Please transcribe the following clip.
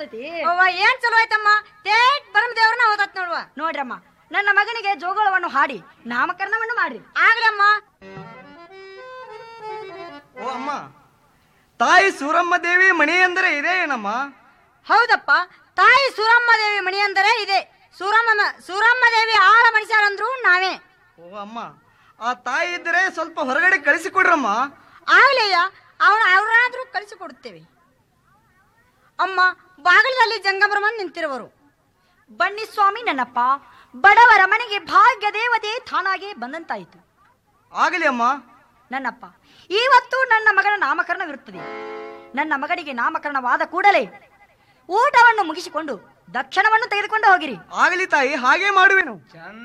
ಇರ್ತೈತಿ ಅವ್ವ ಏನ್ ಚಲೋ ಆಯ್ತಮ್ಮ ತೇಟ್ ಬರಮ ದೇವ್ರನ್ನ ಹೋದತ್ ನೋಡುವ ನೋಡ್ರಮ್ಮ ನನ್ನ ಮಗನಿಗೆ ಜೋಗಳವನ್ನು ಹಾಡಿ ನಾಮಕರಣವನ್ನು ಮಾಡ್ರಿ ಆಗ್ಲಮ್ಮ ಓ ಅಮ್ಮ ತಾಯಿ ಸೂರಮ್ಮ ದೇವಿ ಮಣಿ ಅಂದರೆ ಇದೇ ಏನಮ್ಮ ಹೌದಪ್ಪ ತಾಯಿ ಸೂರಮ್ಮ ದೇವಿ ಮಣಿ ಅಂದರೆ ಇದೆ ಸೂರಮ್ಮ ಸೂರಮ್ಮ ದೇವಿ ಆಳ ಮನುಷ್ಯರಂದ್ರು ನಾವೇ ಓ ಅಮ್ಮ ಆ ತಾಯಿ ಇದ್ದರೆ ಸ್ವಲ್ಪ ಹೊರಗಡೆ ಕಳಿಸಿಕೊಡ್ರಮ್ಮ ಆಗ್ಲಯ್ಯ ಅವನ ಅವ್ರಾದ್ರೂ ಕಳಿಸಿಕೊಡುತ್ತೇವೆ ಅಮ್ಮ ಬಾಗಿಲದಲ್ಲಿ ಜಂಗಮರಮನ್ ನಿಂತಿರುವರು ಬನ್ನಿ ಸ್ವಾಮಿ ನನ್ನಪ್ಪ ಬಡವರ ಮನೆಗೆ ಭಾಗ್ಯ ದೇವತೆ ತಾನಾಗೆ ಬಂದಂತಾಯಿತು ಆಗಲಿ ಅಮ್ಮ ನನ್ನಪ್ಪ ಇವತ್ತು ನನ್ನ ಮಗನ ನಾಮಕರಣವಿರುತ್ತದೆ ನನ್ನ ಮಗನಿಗೆ ನಾಮಕರಣವಾದ ಕೂಡಲೇ ಊಟವನ್ನು ಮುಗಿಸಿಕೊಂಡು ದಕ್ಷಿಣವನ್ನು ತೆಗೆದುಕೊಂಡು ಹೋಗಿರಿ ಆಗಲಿ ತಾಯಿ ಹಾಗೆ ಮಾಡುವೆನು